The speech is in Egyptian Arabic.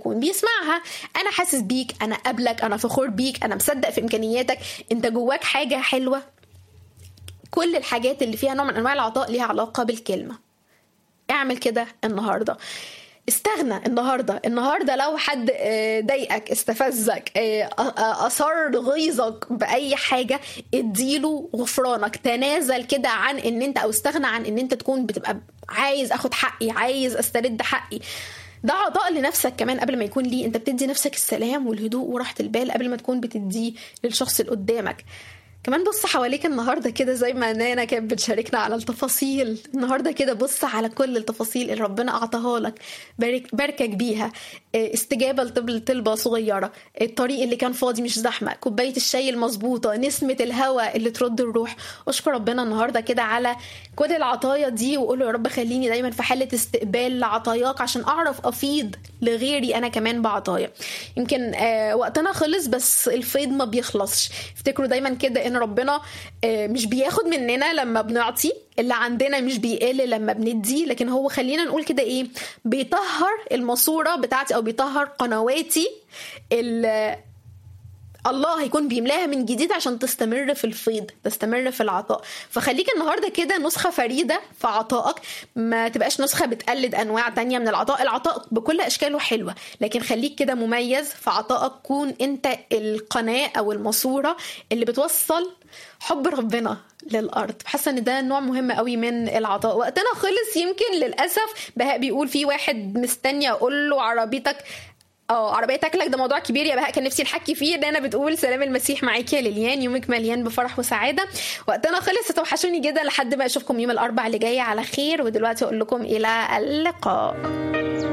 يكون بيسمعها انا حاسس بيك انا قابلك انا فخور بيك انا مصدق في امكانياتك انت جواك حاجه حلوه كل الحاجات اللي فيها نوع من انواع العطاء ليها علاقه بالكلمه اعمل كده النهارده استغنى النهارده النهارده لو حد ضايقك استفزك اثار غيظك باي حاجه اديله غفرانك تنازل كده عن ان انت او استغنى عن ان انت تكون بتبقى عايز اخد حقي عايز استرد حقي ده عطاء لنفسك كمان قبل ما يكون ليه انت بتدي نفسك السلام والهدوء وراحه البال قبل ما تكون بتديه للشخص اللي قدامك كمان بص حواليك النهارده كده زي ما نانا كانت بتشاركنا على التفاصيل النهارده كده بص على كل التفاصيل اللي ربنا اعطاها لك بارك باركك بيها استجابه لطلبه صغيره الطريق اللي كان فاضي مش زحمه كوبايه الشاي المظبوطه نسمه الهواء اللي ترد الروح اشكر ربنا النهارده كده على كل العطايا دي وقول له يا رب خليني دايما في حاله استقبال لعطاياك عشان اعرف افيض لغيري انا كمان بعطايا يمكن آه وقتنا خلص بس الفيض ما بيخلصش افتكروا دايما كده ان ربنا مش بياخد مننا لما بنعطي اللي عندنا مش بيقل لما بندي لكن هو خلينا نقول كده ايه بيطهر الماسوره بتاعتي او بيطهر قنواتي الله هيكون بيملاها من جديد عشان تستمر في الفيض تستمر في العطاء فخليك النهارده كده نسخه فريده في عطائك ما تبقاش نسخه بتقلد انواع تانية من العطاء العطاء بكل اشكاله حلوه لكن خليك كده مميز في عطائك كون انت القناه او الماسوره اللي بتوصل حب ربنا للارض حاسه ان ده نوع مهم قوي من العطاء وقتنا خلص يمكن للاسف بهاء بيقول في واحد مستني اقول له عربيتك اه عربيه تاكلك ده موضوع كبير يا بهاء كان نفسي نحكي فيه ده انا بتقول سلام المسيح معاكي يا ليليان يومك مليان بفرح وسعاده وقتنا خلص توحشوني جدا لحد ما اشوفكم يوم الاربع اللي جاي على خير ودلوقتي اقول لكم الى اللقاء